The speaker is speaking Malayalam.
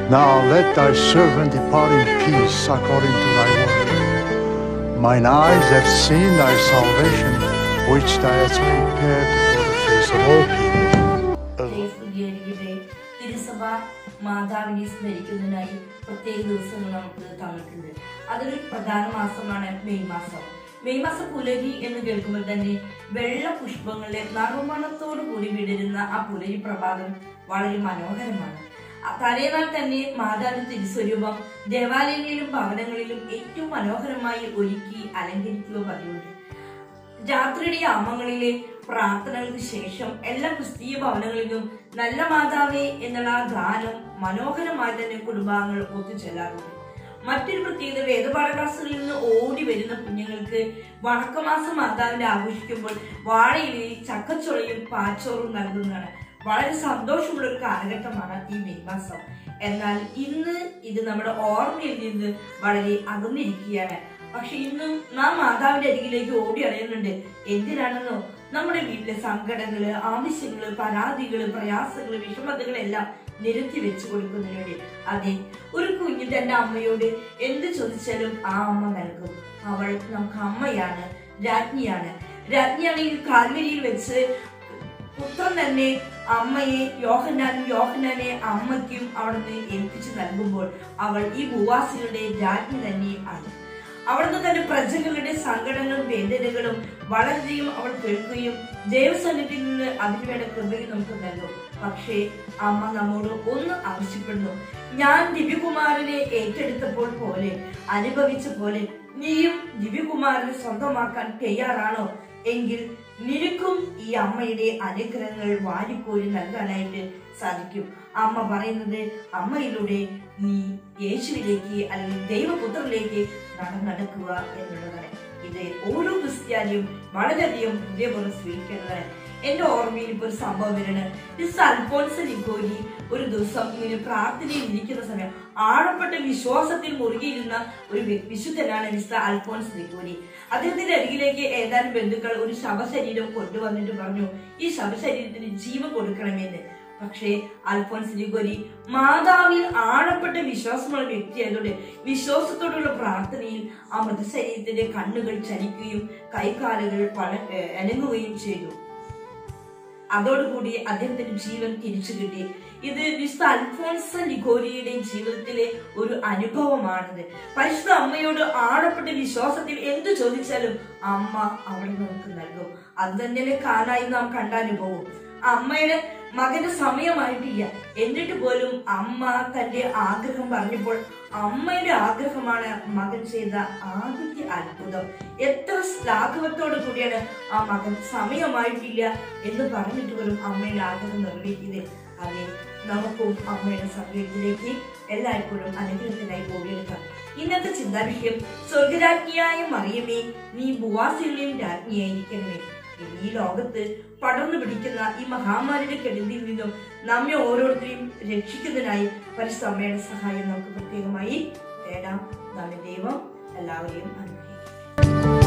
Now let thy servant depart in peace according to thy word. Mine eyes have seen thy salvation, which thou hast prepared before the face of all people. സ്തുതിയായിരിക്കട്ടെ തിരുസഭ മാതാവിനെ സ്മരിക്കുന്നതിനായി പ്രത്യേക ദിവസങ്ങൾ നമുക്ക് തന്നിട്ടുണ്ട് അതൊരു പ്രധാന മാസമാണ് മെയ് മാസം മെയ് മാസം പുലരി എന്ന് കേൾക്കുമ്പോൾ തന്നെ വെള്ള പുഷ്പങ്ങളുടെ നറുമണത്തോടു കൂടി വിടരുന്ന ആ പുലരി പ്രഭാതം വളരെ മനോഹരമാണ് ആ തലേനാൾ തന്നെ മാതാവിന്റെ തിരുസ്വരൂപം ദേവാലയങ്ങളിലും ഭവനങ്ങളിലും ഏറ്റവും മനോഹരമായി ഒരുക്കി അലങ്കരിക്കുക പതിവുണ്ട് രാത്രിയുടെ യാമങ്ങളിലെ പ്രാർത്ഥനകൾക്ക് ശേഷം എല്ലാ ക്രിസ്തീയ ഭവനങ്ങളിലും നല്ല മാതാവേ എന്നുള്ള ആ ഗാനം മനോഹരമായി തന്നെ കുടുംബാംഗങ്ങൾ ഒത്തുചെല്ലാറുണ്ട് മറ്റൊരു പ്രത്യേകത വേദപാഠ ക്ലാസ്സുകളിൽ നിന്ന് ഓടി വരുന്ന കുഞ്ഞുങ്ങൾക്ക് വണക്കമാസം മാതാവിനെ ആഘോഷിക്കുമ്പോൾ വാഴയിലയിൽ ചക്കച്ചുളയും പാച്ചോറും നൽകുന്നതാണ് വളരെ സന്തോഷമുള്ള ഒരു കാലഘട്ടമാണ് ഈ മെയ് മാസം എന്നാൽ ഇന്ന് ഇത് നമ്മുടെ ഓർമ്മയിൽ നിന്ന് വളരെ അകന്നിരിക്കുകയാണ് പക്ഷെ ഇന്നും നാം മാതാവിന്റെ അരികിലേക്ക് ഓടി അറിയുന്നുണ്ട് എന്തിനാണെന്നോ നമ്മുടെ വീട്ടിലെ സങ്കടങ്ങള് ആവശ്യങ്ങള് പരാതികള് പ്രയാസങ്ങള് വിഷമതകളെല്ലാം നിരത്തി വെച്ചു കൊടുക്കുന്നതിന് വേണ്ടി അതെ ഒരു കുഞ്ഞ് തന്റെ അമ്മയോട് എന്ത് ചോദിച്ചാലും ആ അമ്മ നൽകും അവൾ നമുക്ക് അമ്മയാണ് രാജ്ഞിയാണ് രാജ്ഞിയാണെങ്കിൽ കാൽവരിയിൽ വെച്ച് പുത്രൻ തന്നെ അമ്മയെ യോഹന്നാനും യോഹന്നാനെ അമ്മയ്ക്കും അവിടുന്ന് ഏൽപ്പിച്ചു നൽകുമ്പോൾ അവൾ ഈ ഭൂവാസികളുടെ രാജ്ഞി തന്നെ ആണ് അവിടുന്ന് തന്റെ പ്രജകളുടെ സങ്കടങ്ങളും വേദനകളും വളരെയധികം അവൾ കേൾക്കുകയും ദേവസന്നിധിയിൽ നിന്ന് അതിനുവേണ്ട കൃപയും നമുക്ക് നൽകും പക്ഷേ അമ്മ നമ്മോട് ഒന്ന് ആവശ്യപ്പെടുന്നു ഞാൻ ദിവ്യകുമാരനെ ഏറ്റെടുത്തപ്പോൾ പോലെ അനുഭവിച്ച പോലെ നീയും ദിവ്യകുമാരനെ സ്വന്തമാക്കാൻ തയ്യാറാണോ എങ്കിൽ നിനക്കും ഈ അമ്മയുടെ അനുഗ്രഹങ്ങൾ വാരിക്കോരി നൽകാനായിട്ട് സാധിക്കും അമ്മ പറയുന്നത് അമ്മയിലൂടെ നീ യേശുവിലേക്ക് അല്ലെങ്കിൽ ദൈവപുത്രനിലേക്ക് നടന്നെടുക്കുക എന്നുള്ളതാണ് ഇത് ഓരോ ക്രിസ്ത്യാനിയും വളരെയധികം ഹൃദയപൂർവ്വം സ്വീകരിക്കേണ്ടതാണ് എന്റെ ഓർമ്മയിൽ ഇപ്പോൾ ഒരു സംഭവം വരുന്നത് മിസ് അൽഫോൻസ് ലിഗോരി ഒരു ദിവസം ഇങ്ങനെ പ്രാർത്ഥനയിൽ ഇരിക്കുന്ന സമയം ആഴപ്പെട്ട വിശ്വാസത്തിൽ മുറുകിയിരുന്ന ഒരു വ്യ- വിശുദ്ധനാണ് മിസ്റ്റർ അൽഫോൻസ് ലിഗോരി അദ്ദേഹത്തിന്റെ അരികിലേക്ക് ഏതാനും ബന്ധുക്കൾ ഒരു ശവശരീരം കൊണ്ടുവന്നിട്ട് പറഞ്ഞു ഈ ശവശരീരത്തിന് ജീവൻ കൊടുക്കണമെന്ന് പക്ഷേ അൽഫോൻസ് ലിഗോരി മാതാവിൽ ആഴപ്പെട്ട വിശ്വാസമുള്ള വ്യക്തിയായതുകൊണ്ട് വിശ്വാസത്തോടുള്ള പ്രാർത്ഥനയിൽ ആ മൃതശരീരത്തിന്റെ കണ്ണുകൾ ചലിക്കുകയും കൈകാലുകൾ പല ഏഹ് അനങ്ങുകയും ചെയ്തു അതോടുകൂടി അദ്ദേഹത്തിന്റെ ജീവൻ തിരിച്ചു കിട്ടി ഇത് വിശുദ്ധ അൽഫോൻസ ലിഗോരിയുടെ ജീവിതത്തിലെ ഒരു അനുഭവമാണിത് പരിശുദ്ധ അമ്മയോട് ആഴപ്പെട്ട വിശ്വാസത്തിൽ എന്തു ചോദിച്ചാലും അമ്മ അവിടെ നമുക്ക് നൽകും അത് തന്നെ കാലായി നാം കണ്ടാനുഭവം അമ്മയുടെ മകന് സമയമായിട്ടില്ല എന്നിട്ട് പോലും അമ്മ തന്റെ ആഗ്രഹം പറഞ്ഞപ്പോൾ അമ്മയുടെ ആഗ്രഹമാണ് മകൻ ചെയ്ത ആദ്യത്തെ അത്ഭുതം എത്ര ലാഘവത്തോടു കൂടിയാണ് ആ മകൻ സമയമായിട്ടില്ല എന്ന് പറഞ്ഞിട്ട് പോലും അമ്മയുടെ ആഗ്രഹം നിറവേറ്റിയത് അതെ നമുക്കും അമ്മയുടെ സമയത്തിലേക്ക് എല്ലായ്പ്പോഴും അനുഗ്രഹത്തിനായി ഓടിയെടുക്കാം ഇന്നത്തെ ചിന്താവിഷയം സ്വർഗരാജ്ഞിയായ മറിയമേ നീ ഭൂവാസികളെയും രാജ്ഞിയായിരിക്കണമേ ഈ ലോകത്ത് പടർന്നു പിടിക്കുന്ന ഈ മഹാമാരിയുടെ കെടുതിയിൽ നിന്നും നമ്മെ ഓരോരുത്തരെയും രക്ഷിക്കുന്നതിനായി പരിശുദ്ധ അമ്മയുടെ സഹായം നമുക്ക് പ്രത്യേകമായി തേടാം നമ്മുടെ ദൈവം എല്ലാവരെയും അനുഗ്രഹിക്കും